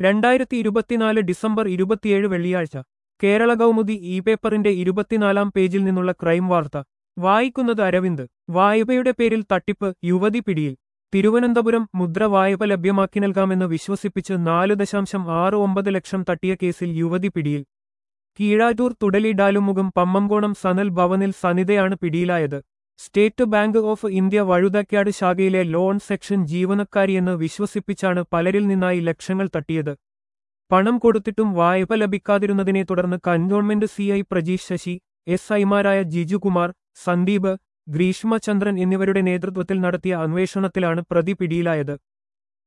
രണ്ടായിരത്തി ഇരുപത്തിനാല് ഡിസംബർ ഇരുപത്തിയേഴ് വെള്ളിയാഴ്ച കേരള കൗമുദി ഇ പേപ്പറിന്റെ ഇരുപത്തിനാലാം പേജിൽ നിന്നുള്ള ക്രൈം വാർത്ത വായിക്കുന്നത് അരവിന്ദ് വായ്പയുടെ പേരിൽ തട്ടിപ്പ് യുവതി പിടിയിൽ തിരുവനന്തപുരം മുദ്ര വായ്പ ലഭ്യമാക്കി നൽകാമെന്ന് വിശ്വസിപ്പിച്ച് നാല് ദശാംശം ആറ് ഒമ്പത് ലക്ഷം തട്ടിയ കേസിൽ യുവതി പിടിയിൽ കീഴാറ്റൂർ തുടലി ഡാലുമുഖം പമ്മംകോണം സനൽ ഭവനിൽ സനിതയാണ് പിടിയിലായത് State Bank of India Vazhuthacaud ശാഖയിലെ ലോൺ സെക്ഷൻ ജീവനക്കാരിയെന്ന് വിശ്വസിപ്പിച്ചാണ് പലരിൽ നിന്നായി ലക്ഷങ്ങൾ തട്ടിയത് പണം കൊടുത്തിട്ടും വായ്പ ലഭിക്കാതിരുന്നതിനെ തുടർന്ന് cantonment C I Prajeesh Sasi S ഐമാരായ ജിജുകുമാർ സന്ദീപ് ഗ്രീഷ്മചന്ദ്രൻ എന്നിവരുടെ നേതൃത്വത്തിൽ നടത്തിയ അന്വേഷണത്തിലാണ് പ്രതി പിടിയിലായത്